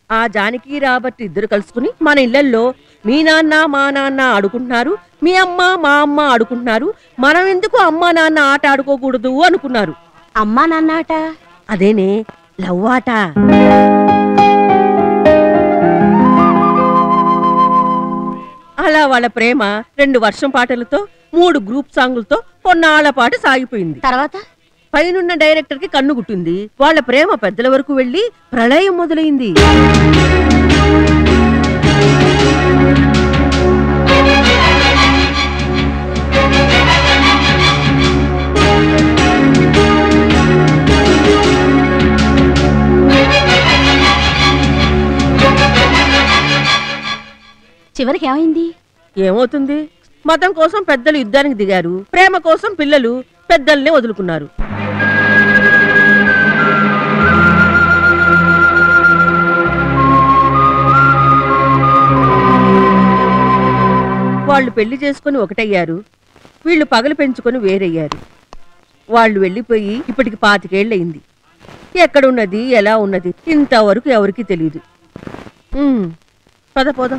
ఆ జానకి రాబట్టి ఇద్దరు కలుసుకుని మన ఇళ్లల్లో మీ నాన్న మా నాన్న ఆడుకుంటున్నారు మీ అమ్మ మా అమ్మ ఆడుకుంటున్నారు మనం ఎందుకు అమ్మ నాన్న ఆట ఆడుకోకూడదు అనుకున్నారు అమ్మా నాన్న ఆట అదేనే లవ్ ఆట అలా వాళ్ళ ప్రేమ రెండు వర్షం పాటలతో మూడు గ్రూప్ సాంగులతో కొన్నాళ్ల పాటు సాగిపోయింది తర్వాత పైనున్న డైరెక్టర్ కి కన్ను గుట్టింది వాళ్ళ ప్రేమ పెద్దల వరకు వెళ్లి ప్రళయం మొదలైంది చివరికి ఏమైంది ఏమవుతుంది మతం కోసం పెద్దలు యుద్ధానికి దిగారు ప్రేమ కోసం పిల్లలు పెద్దల్నే వదులుకున్నారు వాళ్ళు పెళ్లి చేసుకుని ఒకటయ్యారు వీళ్ళు పగలు పెంచుకొని వేరయ్యారు వాళ్ళు వెళ్ళిపోయి ఇప్పటికి పాతికేళ్ళయింది ఎక్కడున్నది ఎలా ఉన్నది ఇంతవరకు ఎవరికీ తెలియదు ఉమ్, పద పోదాం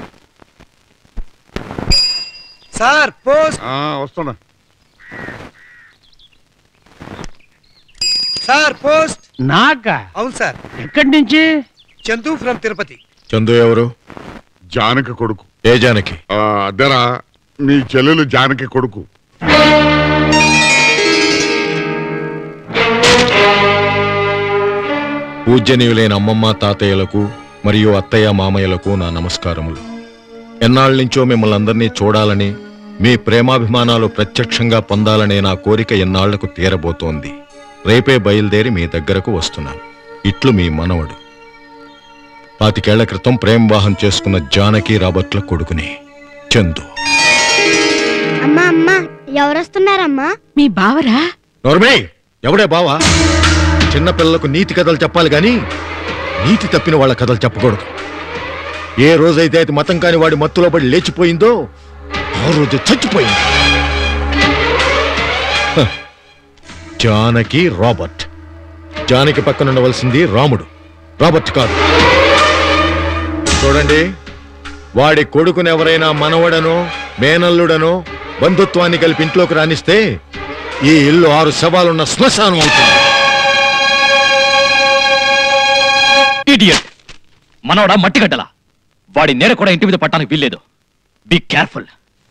సార్ పోస్ట్ ఆ, వస్తున్నా సార్ పోస్ట్ నాకా అవును సార్ ఎక్కడి నుంచి చందు ఫ్రమ్ తిరుపతి చందు ఎవరు జానకి కొడుకు ఏ జానకి ఆ, అదేరా మీ చెల్లెలు జానకి కొడుకు పూజ్యనీయులైన అమ్మమ్మ తాతయ్యలకు మరియు అత్తయ్య మామయ్యలకు నా నమస్కారములు ఎన్నాళ్ళ నుంచో మిమ్మల్ని అందరినీ చూడాలని మీ ప్రేమాభిమానాలు ప్రత్యక్షంగా పొందాలనే నా కోరిక ఎన్నాళ్లకు తీరబోతోంది రేపే బయలుదేరి మీ దగ్గరకు వస్తున్నాను ఇట్లు మీ మనవడు పాతికేళ్ల క్రితం ప్రేమ వివాహం చేసుకున్న జానకి రాబర్ట్ల కొడుకుని చందు అమ్మా అమ్మా ఎవరొస్తున్నారమ్మా మీ బావరా నోర్మే ఎవడే బావా చిన్న పిల్లలకు నీతి కథలు చెప్పాలి గాని నీతి తప్పిన వాళ్ళ కథలు చెప్పకూడదు ఏ రోజైతే అది మతం కాని వాడి మత్తులో పడి లేచిపోయిందో ఆ రోజు చచ్చిపోయింది హ. జానకి రాబర్ట్ జానకి పక్కన ఉండవలసింది రాముడు రాబర్ట్ కాదు చూడండి వాడి కొడుకుని ఎవరైనా మనవడనో మేనల్లుడనో బంధుత్వాన్ని కలిపి ఇంట్లోకి రానిస్తే ఈ ఇల్లు ఆరు శవాలున్న శ్మశానం అవుతుంది ఇడియట్ మనవడా మట్టిగడ్డల వాడి నేర కూడా ఇంటి మీద పట్టానికి వీల్లేదు బి కేర్ఫుల్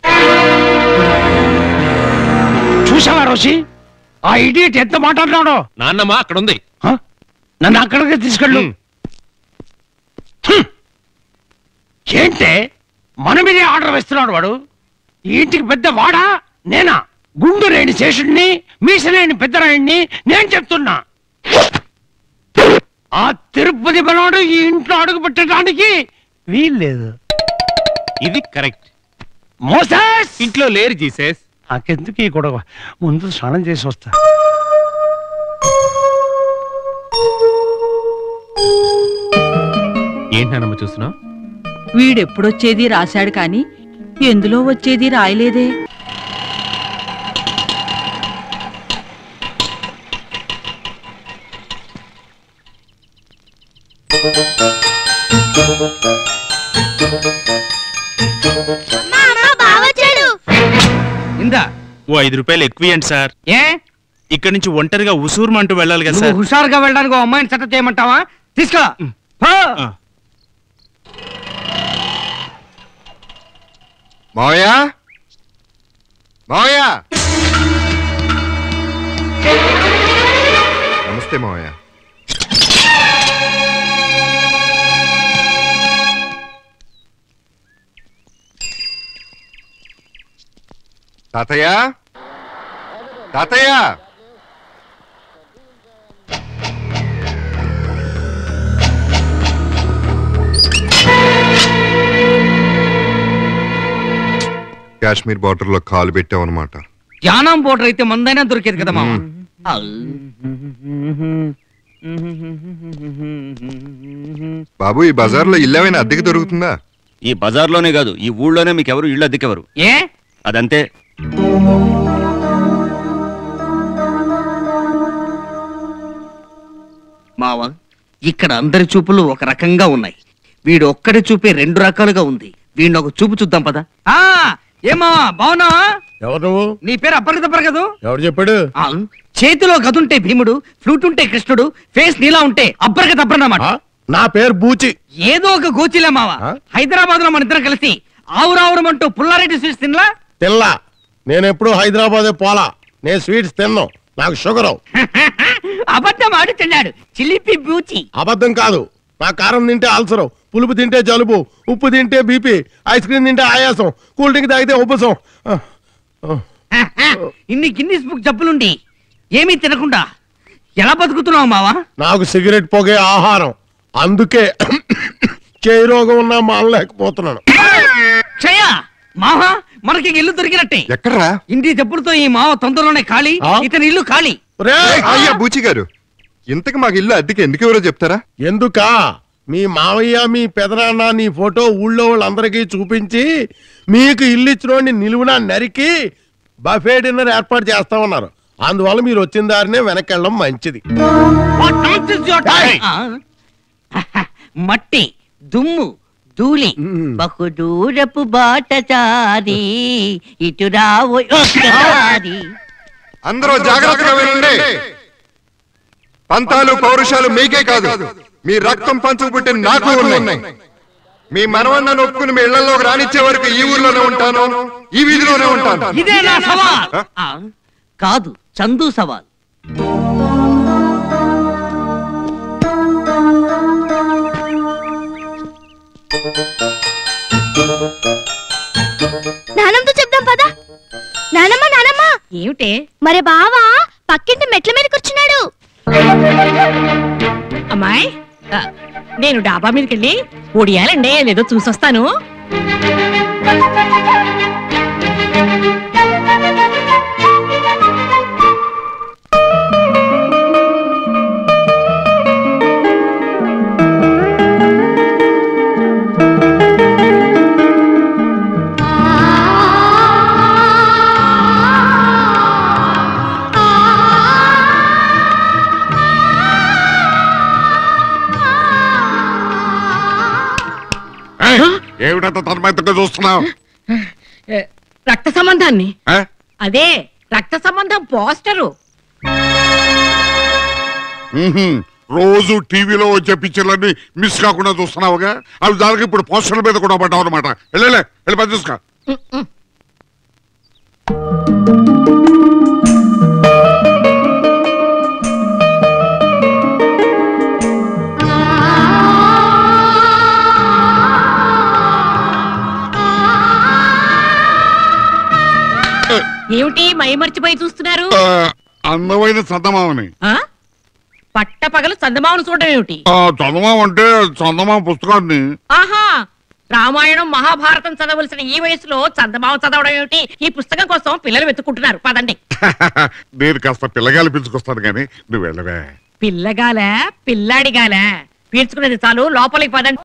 చూసావా రోషి ఆ ఇడియట్ ఎంత మాట్లాడినాడో నాన్నమ్మ అక్కడ ఉంది హ? నన్ను అక్కడికి తీసుకెళ్ళు హ్మ్. ఏంటే మన మీదే ఆర్డర్ వేస్తున్నాడు వాడు ఈ ఇంటికి పెద్ద వాడా నేనా గుండు లేని శేషుడిని మీసలేని పెద్దరాయుడిని నేను చెప్తున్నా ఆ తిరుపతి బలవాడు ఈ ఇంట్లో అడుగు పెట్టడానికి వీల్లేదు ఇది కరెక్ట్ మోసస్ ఇంట్లో లేరు జీసస్ నాకెందుకు ఈ గొడవ ముందు స్నానం చేసి వస్తా ఏంటి నాన్నమ్మ చూస్తున్నావు వీడెప్పుడొచ్చేది రాశాడు కాని ఎందులో వచ్చేది రాయలేదే అమ్మా అమ్మా బావచ్చాడు ఇందా ఓ ఐదు రూపాయలు ఎక్కువ ఇవ్వండి సార్ ఏ ఇక్కడ నుంచి ఒంటరిగా ఉసూరుమంటూ వెళ్ళాలి కదా నువ్వు సార్ హుషారుగా వెళ్ళడానికి ఓ అమ్మాయిని సెట్ చేయమంటావా తీసుకురా పో. ఆ. మావయ్య మావయ్య నమస్తే మావయ్య తాతయ్య తాతయ్య కాశ్మీర్ బార్డర్ లో కాలు పెట్టావన్నమాట ధ్యానం బోర్డర్ అయితే మందైనా దొరికేది కదా మామ బాబు ఈ బజార్లో ఇల్లు ఏమైనా అద్దెకి దొరుకుతుందా ఈ బజార్లోనే కాదు ఈ ఊళ్ళోనే మీకు ఎవరు ఇళ్ళు అద్దెకెవరు ఏ అదంతే మావ ఇక్కడ అందరి చూపులు ఒక రకంగా ఉన్నాయి వీడు ఒక్కడి చూపే రెండు రకాలుగా ఉంది వీడిని ఒక చూపు చూద్దాం పదా ఆ ఏమా బాగున్నావా ఎవరు నువ్వు నీ పేరు అప్పటికి కదా ఎవరు చెప్పాడు ఆ, చేతిలో గదుంటే భీముడు ఫ్లూట్ ఉంటే కృష్ణుడు ఫేస్ నీలా ఉంటే అబ్బరక తప్పనమాట నా పేరు బూచి ఏదో ఒక గోచిలే మావా హైదరాబాద్ లో మన ఇద్దరం కలిసి ఆవురావురమంటూ పుల్లారెడ్డి స్వీట్స్ తినలా తెల్ల నేను ఎప్పుడు హైదరాబాదే పోలా నేను స్వీట్స్ తిన్నాను నాకు షుగరు అబద్ధం ఆడుతున్నాడు చిలిపి బూచి అబద్ధం కాదు నా కారం తింటే అల్సరం పులుపు తింటే జలుబు ఉప్పు తింటే బీపీ ఐస్ క్రీమ్ తింటే ఆయాసం కూల్ డ్రింక్ తాగితే ఉబ్బసం ఆ, ఆ. ఇన్ని గిన్నిస్ బుక్ జబ్బులుండి ఏమీ తినకుండా ఎలా బతుకుతున్నావు మావా నాకు సిగరెట్ పొగే ఆహారం అందుకే చేయి రోగం ఉన్నా మానలేకపోతున్నాను క్షయ మావా మనకి ఇల్లు దొరికినట్టే ఎక్కడ్రా ఇంటి జబ్బులతో ఈ మావ తొందరలోనే ఖాళీ ఇతని ఇల్లు ఖాళీ అయ్యా బూచి గారు ఇంతకు మాకు ఇల్లు అద్దెకి ఎందుకు ఎవరో చెప్తారా ఎందుకా మీ మావయ్య మీ పెదనాన్న నీ ఫోటో ఊళ్ళో వాళ్ళందరికీ చూపించి మీకు ఇల్లు ఇచ్చినోడిని నిలువున నరికి బఫే డిన్నర్ ఏర్పాటు చేస్తా ఉన్నారు అందువల్ల మీరు వచ్చిన దారినే వెనక్కి వెళ్ళడం మంచిది What nonsense you are talking? ఆ? మట్టి దుమ్ము ధూళి బహుదూరపు బాటచారి ఇటు రావు ఒక్కసారి అందరూ జాగ్రత్తగా వినండి పంతాలు పౌరుషాలు మీకే కాదు మీ రక్తం పంచుకు పుట్టిన నాకు ఉన్నాయి మీ మనవన్న నొప్పుకుని మీ ఇళ్లలోకి రానిచ్చే వరకు ఈ ఊర్లోనే ఉంటాను ఈ వీధిలోనే ఉంటాను ఇదే నా సవాల్ ఆ, కాదు చందు సవాల్ నానమ్మతో చెప్దాం పదా నానమ్మ నానమ్మ ఏమిటే మరి బావా పక్కింటి మెట్ల మీద కూర్చున్నాడు అమ్మాయి ఆ, నేను డాబా మీదకి వెళ్ళి ఒడియాలండి లేదో చూసొస్తాను ఏమిటంత తన్మయత్తంగా చూస్తున్నావు ఏ, రక్త సంబంధాన్ని ఆ? అదే రక్త సంబంధం పోస్టరు మ్మ్హ్మ్. రోజు టీవీలో వచ్చే పిక్చర్లన్నీ మిస్ కాకుండా చూస్తున్నావుగా అవి దానికి ఇప్పుడు పోస్టర్ల మీద కూడా పడ్డావు అనమాట వెళ్ళలే వెళ్ళి పని చూసుకో ఏమిటి మై మర్చిపోయి చూస్తున్నారు ఆ, అందమైన చందమామని ఆ? పట్ట పగలు చందమామను చూడడం ఏమిటి ఆ, చందమామ అంటే చందమామ పుస్తకాన్ని ఆహా రామాయణం మహాభారతం చదవలసిన ఈ వయసులో చందమామ చదవడం ఏమిటి ఈ పుస్తకం కోసం పిల్లలు వెతుక్కుంటున్నారు పదండి నేను కాస్త పిల్లగాలి పిలుచుకొస్తాను కానీ నువ్వు వెళ్ళవే పిల్లగాల పిల్లాడిగాల పీల్చుకునేది చాలు లోపలికి పదండి